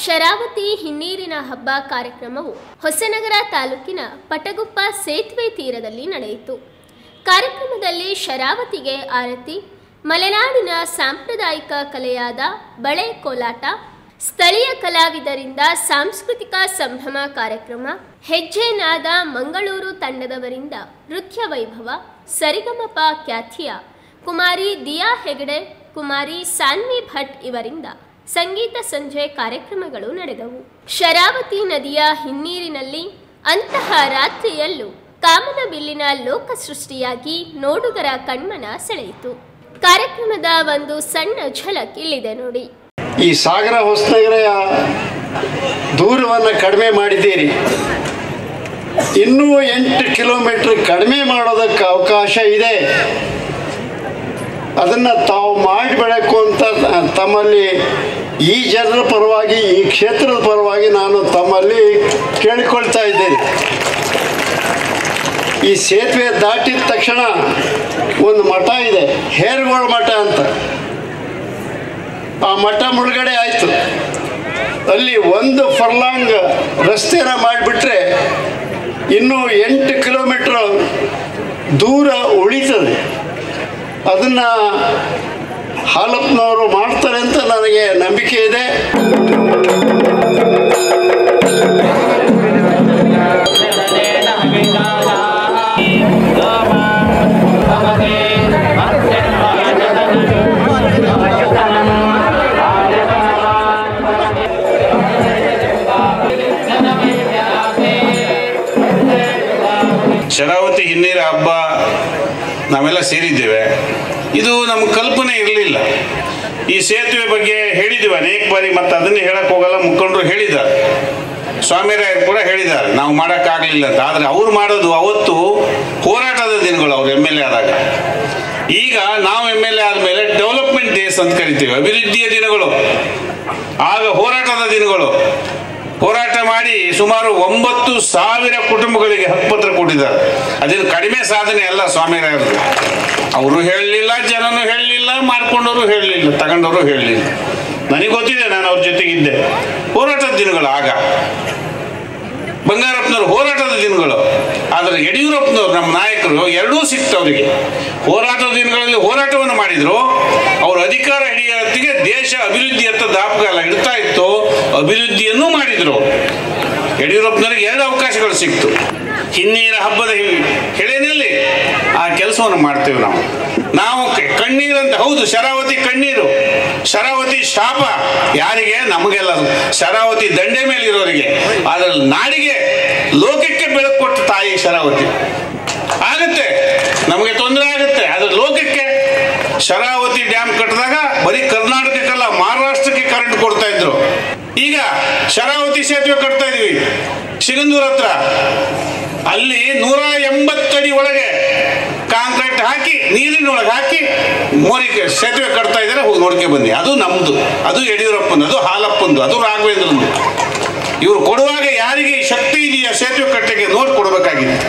ಶರಾವತಿ ಹಿನ್ನೀರಿನ ಹಬ್ಬ ಕಾರ್ಯಕ್ರಮವು ಹೊಸನಗರ ತಾಲೂಕಿನ ಪಟಗುಪ್ಪ ಸೇತುವೆ ತೀರದಲ್ಲಿ ನಡೆಯಿತು ಕಾರ್ಯಕ್ರಮದಲ್ಲಿ ಶರಾವತಿಗೆ ಆರತಿ ಮಲೆನಾಡಿನ ಸಾಂಪ್ರದಾಯಿಕ ಕಲೆಯಾದ ಬಳೆ ಕೋಲಾಟ ಸ್ಥಳೀಯ ಕಲಾವಿದರಿಂದ ಸಾಂಸ್ಕೃತಿಕ ಸಂಭ್ರಮ ಕಾರ್ಯಕ್ರಮ ಹೆಜ್ಜೆನಾದ ಮಂಗಳೂರು ತಂಡದವರಿಂದ ನೃತ್ಯ ವೈಭವ ಸರಿಗಮಪ ಖ್ಯಾತಿಯ ಕುಮಾರಿ ದಿಯಾ ಹೆಗಡೆ ಕುಮಾರಿ ಸಾನ್ವಿ ಭಟ್ ಇವರಿಂದ ಸಂಗೀತ ಸಂಜೆ ಕಾರ್ಯಕ್ರಮಗಳು ನಡೆದವು ಶರಾವತಿ ನದಿಯ ಹಿನ್ನೀರಿನಲ್ಲಿ ಅಂತಹ ರಾತ್ರಿಯಲ್ಲೂ ಕಾಮನ ಬಿಲ್ಲಿನ ಲೋಕ ಸೃಷ್ಟಿಯಾಗಿ ನೋಡುಗರ ಕಣ್ಮನ ಸೆಳೆಯಿತು ಕಾರ್ಯಕ್ರಮದ ಒಂದು ಸಣ್ಣ ಝಲಕ್ ಇಲ್ಲಿದೆ ನೋಡಿ ಈ ಸಾಗರ ಹೊಸನಗರ ದೂರವನ್ನು ಕಡಿಮೆ ಮಾಡಿದ್ದೀರಿ ಇನ್ನೂ ಎಂಟು ಕಿಲೋಮೀಟರ್ ಕಡಿಮೆ ಮಾಡೋದಕ್ಕೆ ಅವಕಾಶ ಇದೆ ಅದನ್ನು ತಾವು ಮಾಡಿಬಿಡಬೇಕು ಅಂತ ತಮ್ಮಲ್ಲಿ ಈ ಜನರ ಪರವಾಗಿ ಈ ಕ್ಷೇತ್ರದ ಪರವಾಗಿ ನಾನು ತಮ್ಮಲ್ಲಿ ಕೇಳಿಕೊಳ್ತಾ ಇದ್ದೇನೆ ಈ ಸೇತುವೆ ದಾಟಿದ ತಕ್ಷಣ ಒಂದು ಮಠ ಇದೆ ಹೇರುಗೋಳ ಮಠ ಅಂತ ಆ ಮಠ ಮುಳುಗಡೆ ಆಯಿತು ಅಲ್ಲಿ ಒಂದು ಫರ್ಲಾಂಗ್ ರಸ್ತೆನ ಮಾಡಿಬಿಟ್ರೆ ಇನ್ನೂ ಎಂಟು ಕಿಲೋಮೀಟ್ರ್ ದೂರ ಉಳಿತದೆ ಅದನ್ನು ಹಾಲಪ್ಪನವರು ಮಾಡ್ತಾರೆ ಅಂತ ನನಗೆ ನಂಬಿಕೆ ಇದೆ ಶರಾವತಿ ಹಿನ್ನೀರ ಹಬ್ಬ ನಾವೆಲ್ಲ ಸೇರಿದ್ದೇವೆ ಇದು ನಮ್ಮ ಕಲ್ಪನೆ ಇರಲಿಲ್ಲ ಈ ಸೇತುವೆ ಬಗ್ಗೆ ಹೇಳಿದ್ದೀವಿ ಅನೇಕ ಬಾರಿ ಮತ್ತು ಅದನ್ನೇ ಹೇಳಕ್ ಹೋಗಲ್ಲ ಮುಖಂಡರು ಹೇಳಿದ್ದಾರೆ ಸ್ವಾಮಿರಾಯರು ಕೂಡ ಹೇಳಿದ್ದಾರೆ ನಾವು ಮಾಡೋಕ್ಕಾಗಲಿಲ್ಲ ಅಂತ ಆದರೆ ಅವ್ರು ಮಾಡೋದು ಅವತ್ತು ಹೋರಾಟದ ದಿನಗಳು ಅವ್ರು ಎಮ್ ಎಲ್ ಎ ಆದಾಗ ಈಗ ನಾವು ಎಮ್ ಎಲ್ ಎ ಆದಮೇಲೆ ಡೆವಲಪ್ಮೆಂಟ್ ಡೇಸ್ ಅಂತ ಕರಿತೀವಿ ಅಭಿವೃದ್ಧಿಯ ದಿನಗಳು ಆಗ ಹೋರಾಟದ ದಿನಗಳು ಹೋರಾಟ ಮಾಡಿ ಸುಮಾರು ಒಂಬತ್ತು ಸಾವಿರ ಕುಟುಂಬಗಳಿಗೆ ಹಕ್ಕುಪತ್ರ ಕೊಟ್ಟಿದ್ದಾರೆ ಅದೇನು ಕಡಿಮೆ ಸಾಧನೆ ಅಲ್ಲ ಸ್ವಾಮಿರಾಯರು ಅವರು ಹೇಳಲಿಲ್ಲ ಜನನು ಹೇಳಲಿಲ್ಲ ಮಾಡ್ಕೊಂಡವರು ಹೇಳಲಿಲ್ಲ ತಗೊಂಡವರು ಹೇಳಲಿಲ್ಲ ನನಗೆ ಗೊತ್ತಿದೆ ನಾನು ಅವ್ರ ಜೊತೆಗಿದ್ದೆ ಹೋರಾಟದ ದಿನಗಳು ಆಗ ಬಂಗಾರಪ್ಪನವ್ರು ಹೋರಾಟದ ದಿನಗಳು ಆದರೆ ಯಡಿಯೂರಪ್ಪನವ್ರು ನಮ್ಮ ನಾಯಕರು ಎರಡೂ ಸಿಕ್ತು ಅವರಿಗೆ ಹೋರಾಟದ ದಿನಗಳಲ್ಲಿ ಹೋರಾಟವನ್ನು ಮಾಡಿದ್ರು ಅವರು ಅಧಿಕಾರ ಹಿಡಿಯೋತ್ತಿಗೆ ದೇಶ ಅಭಿವೃದ್ಧಿಯತ್ತ ದಾಪಗಾಲ ಇಡ್ತಾ ಇತ್ತು ಅಭಿವೃದ್ಧಿಯನ್ನು ಮಾಡಿದ್ರು ಯಡಿಯೂರಪ್ಪನವರಿಗೆ ಎರಡು ಅವಕಾಶಗಳು ಸಿಕ್ತು ಹಿನ್ನೀರ ಹಬ್ಬದ ಹಿ- ಹೆಳೆನಲ್ಲಿ ಆ ಕೆಲಸವನ್ನು ಮಾಡ್ತೇವೆ ನಾವು ನಾವು ಕ- ಕಣ್ಣೀರಂತ ಹೌದು ಶರಾವತಿ ಕಣ್ಣೀರು ಶರಾವತಿ ಶಾಪ ಯಾರಿಗೆ ನಮಗೆಲ್ಲ ಶರಾವತಿ ದಂಡೆ ಮೇಲೆ ಇರೋರಿಗೆ ಆದರೆ ನಾಡಿಗೆ ಲೋಕಕ್ಕೆ ಬೆಳಕು ಕೊಟ್ಟ ತಾಯಿ ಶರಾವತಿ ಆಗತ್ತೆ ನಮಗೆ ತೊಂದರೆ ಆಗುತ್ತೆ ಆದರೆ ಲೋಕಕ್ಕೆ ಶರಾವತಿ ಡ್ಯಾಮ್ ಕಟ್ಟಿದಾಗ ಬರೀ ಕರ್ನಾಟಕಕ್ಕಲ್ಲ ಮಹಾರಾಷ್ಟ್ರಕ್ಕೆ ಕರೆಂಟ್ ಕೊಡ್ತಾ ಇದ್ರು ಈಗ ಶರಾವತಿ ಸೇತುವೆ ಕಟ್ತಾ ಇದೀವಿ ಸಿಗಂದೂರ್ ಹತ್ರ ಅಲ್ಲಿ ನೂರ ಎಂಬತ್ತಡಿ ಒಳಗೆ ಕಾಂಕ್ರೀಟ್ ಹಾಕಿ ನೀರಿನ ಒಳಗೆ ಹಾಕಿ ಮೋರಿಗೆ ಸೇತುವೆ ಕಟ್ತಾ ಇದ್ದಾರೆ ಹೋಗಿ ನೋಡ್ಕೆ ಬನ್ನಿ ಅದು ನಮ್ದು ಅದು ಯಡಿಯೂರಪ್ಪನ ಅದು ಹಾಲಪ್ಪಂದು ಅದು ರಾಘವೇಂದ್ರನದು ಇವರು ಕೊಡುವಾಗ ಯಾರಿಗೆ ಈ ಶಕ್ತಿ ಇದೆಯಾ ಸೇತುವೆ ಕಟ್ಟಕ್ಕೆ ನೋಟ್ ಕೊಡಬೇಕಾಗಿತ್ತು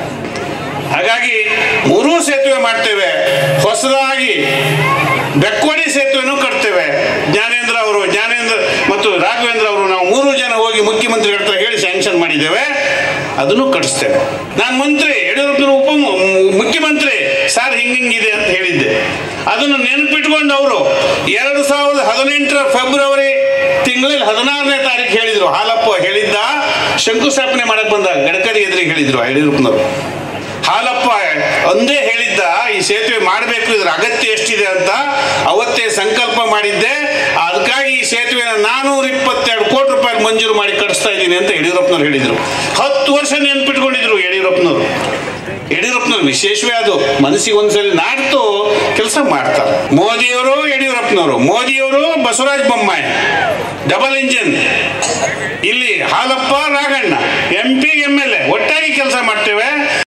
ಹಾಗಾಗಿ ಮೂರೂ ಸೇತುವೆ ಮಾಡ್ತೇವೆ ಹೊಸದಾಗಿ ಬೆಕ್ಕೋಡಿ ಸೇತುವೆನೂ ಕಟ್ತೇವೆ ಜ್ಞಾನೇಂದ್ರ ಅವರು ಜ್ಞಾನೇಂದ್ರ ಮತ್ತು ರಾಘವೇಂದ್ರ ಅವರು ನಾವು ಮೂರು ಜನ ಹೋಗಿ ಮುಖ್ಯಮಂತ್ರಿಗಳ ಹತ್ರ ಹೇಳಿ ಸ್ಯಾಂಕ್ಷನ್ ಮಾಡಿದ್ದೇವೆ ಅದನ್ನು ಕಟ್ಟಿಸ್ತೇವೆ ನಾನು ಮಂತ್ರಿ ಯಡಿಯೂರಪ್ಪನ ಉಪ ಮುಖ್ಯಮಂತ್ರಿ ಸರ್ ಹಿಂಗಿಂಗಿದೆ ಅಂತ ಹೇಳಿದ್ದೆ ಅದನ್ನು ನೆನಪಿಟ್ಕೊಂಡು ಅವರು ಎರಡು ಸಾವಿರದ ಹದಿನೆಂಟರ ಫೆಬ್ರವರಿ ತಿಂಗಳಲ್ಲಿ ಹದಿನಾರನೇ ತಾರೀಕು ಹೇಳಿದ್ರು ಹಾಲಪ್ಪ ಹೇಳಿದ್ದ ಶಂಕುಸ್ಥಾಪನೆ ಮಾಡಕ್ ಬಂದಾಗ ಗಡ್ಕರಿ ಎದುರಿಗೆ ಹೇಳಿದ್ರು ಯಡಿಯೂರಪ್ಪನವರು ಹಾಲಪ್ಪ ಒಂದೇ ಹೇಳಿದ್ದ ಈ ಸೇತುವೆ ಮಾಡಬೇಕು ಇದ್ರ ಅಗತ್ಯ ಎಷ್ಟಿದೆ ಅಂತ ಅವತ್ತೇ ಸಂಕಲ್ಪ ಮಾಡಿದ್ದೆ ಅದಕ್ಕಾಗಿ ಈ ಸೇತುವೆನ ನಾನೂರ ಇಪ್ಪತ್ತೆರಡು ಕೋಟಿ ರೂಪಾಯಿ ಮಂಜೂರು ಮಾಡಿ ಕಟ್ಟಿಸ್ತಾ ಇದ್ದೀನಿ ಅಂತ ಯಡಿಯೂರಪ್ಪನವ್ರು ಹೇಳಿದ್ರು ಹತ್ತು ವರ್ಷ ನೆನ್ಪಿಟ್ಕೊಂಡಿದ್ರು ಯಡಿಯೂರಪ್ಪನವರು ಯಡಿಯೂರಪ್ಪನವ್ರು ವಿಶೇಷವೇ ಅದು ಮನಸ್ಸಿಗೆ ಒಂದ್ಸಲಿ ನಾಡ್ತು ಕೆಲಸ ಮಾಡ್ತಾರೆ ಮೋದಿಯವರು ಯಡಿಯೂರಪ್ಪನವರು ಮೋದಿಯವರು ಬಸವರಾಜ ಬೊಮ್ಮಾಯಿ ಡಬಲ್ ಇಂಜಿನ್ ಇಲ್ಲಿ Halappa Raghanna M P M L A ಒಟ್ಟಾಗಿ ಕೆಲಸ ಮಾಡ್ತೇವೆ